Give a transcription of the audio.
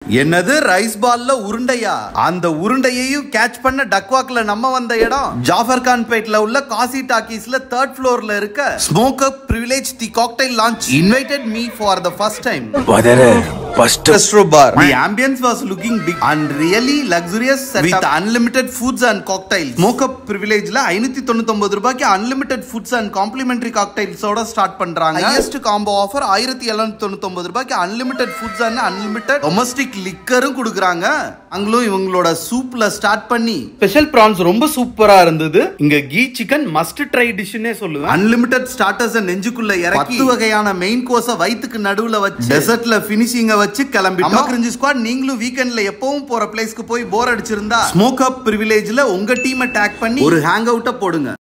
என்னது ரைஸ் பால்ல உருண்டையா அந்த உருண்டையையும் கேட்ச் பண்ண டக்வாக்ல நம்ம வந்த இடம் ஜாஃபர் கான் பேட்ல உள்ள காசி டாக்கீஸ்ல தேர்ட் ஃப்ளோர்ல இருக்க smoke up privilege the cocktail launch invited me for the first time பதற first Bistro bar. The ambience was looking big and really luxurious setup with unlimited foods and cocktails. Smoke up privilegeல ஐநூத்தி தொண்ணூத்தொன்பது ரூபாய்க்கு unlimited foods and complimentary cocktails ஓட start பண்றாங்க highest combo offer ஆயிரத்தி எழுநூத்தி தொண்ணூத்தொன்பது ரூபாய்க்கு unlimited foods and unlimited domestic liquorரும் கொடுக்குறாங்க அங்களும் இவங்களோட சூப்ல ஸ்டார்ட் பண்ணி ஸ்பெஷல் ப்ரான்ஸ் ரொம்ப சூப்பரா இருந்தது இங்க கீ சிக்கன் மஸ்ட் ட்ரை டிஷ்னே சொல்லுவேன் அன்லிமிட்டெட் ஸ்டார்டர்ஸ் நெஞ்சுக்குள்ள இறக்கி பத்து வகையான மெயின் கோர்ஸ வயித்துக்கு நடுவுல வச்சு டெசர்ட்ல ஃபினிஷிங்க வச்சு கிளம்பி கிரிஞ்சி ஸ்குவாட் நீங்களும் வீக்கெண்ட்ல எப்பவும் போற பிளேஸ்க்கு போய் போர் அடிச்சிருந்தா ஸ்மோக் அப் பிரிவிலேஜ்ல உங்க டீமை டேக் பண்ணி ஒரு ஹேங் அவுட்ட போடுங்க